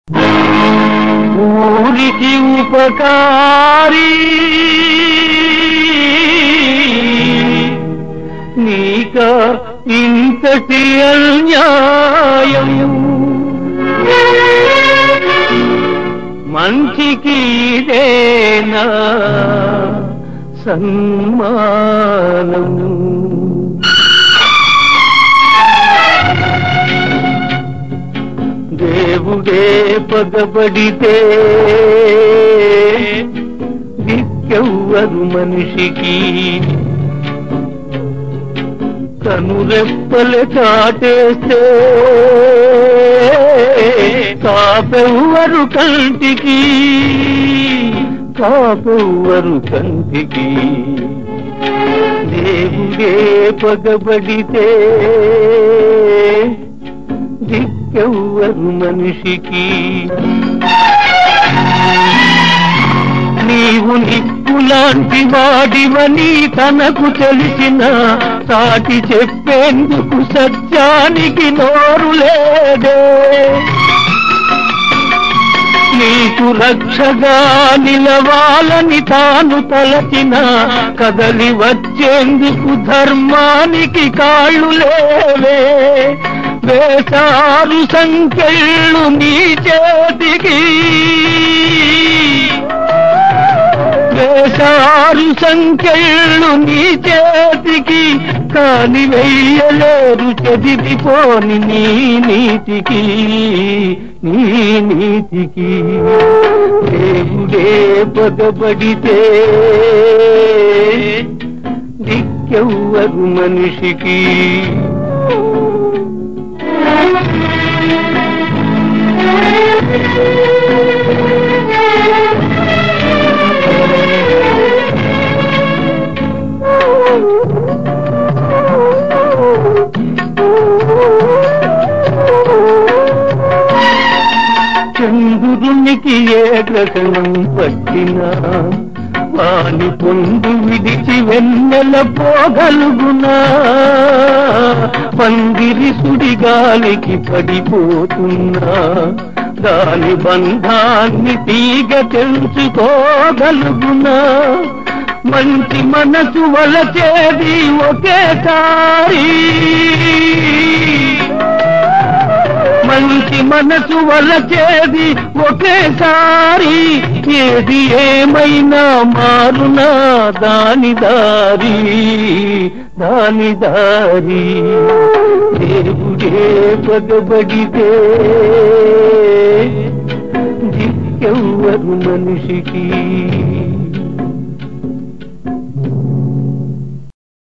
ఊరికి ఉపకారి నీక ఇంతటి అన్యాయం మంచికి ఇదేనా సన్మానం దేవుడే పగబడితే దిక్కెవ్వరు మనిషికి కనురెప్పలు కాటేస్తే కాపెవ్వరు కంటికి కాపెవ్వరు కంటికి దేవుడే పగబడితే దిక్కెవ్వరు మనిషికి నీవు నిప్పులాంటి వాడివని తనకు తెలిసిన సాటి చెప్పేందుకు సత్యానికి నోరు లేదే నీకు రక్షగా నిలవాలని తాను తలచిన కదలి వచ్చేందుకు ధర్మానికి కాళ్ళు లేవే వేసారు సంఖ్యలు నీ చేతికి వేసారు సంఖ్యలు నీ చేతికి కాని వెయ్యలేరు చెదిరిపోని నీ నీతికి నీ నీతికి దేవుడే పగబడితే దిక్కెవ్వరు మనిషికి చంద్రునికి ఏ గ్రహణం పట్టినా వాని పొందు విడిచి వెన్నెల పోగలుగునా పందిరి సుడిగాలికి పడిపోతున్నా దాని బంధాన్ని తీగ తెలుసుకోగలుగునా మంచి మనసు వలచేది ఒకేసారి మంచి మనసు వలచేది ఒకేసారి ఏది ఏమైనా మారునా దాని దారి దాని దారి దేవుడే పగబడితే దిక్కెవ్వరు మనిషికి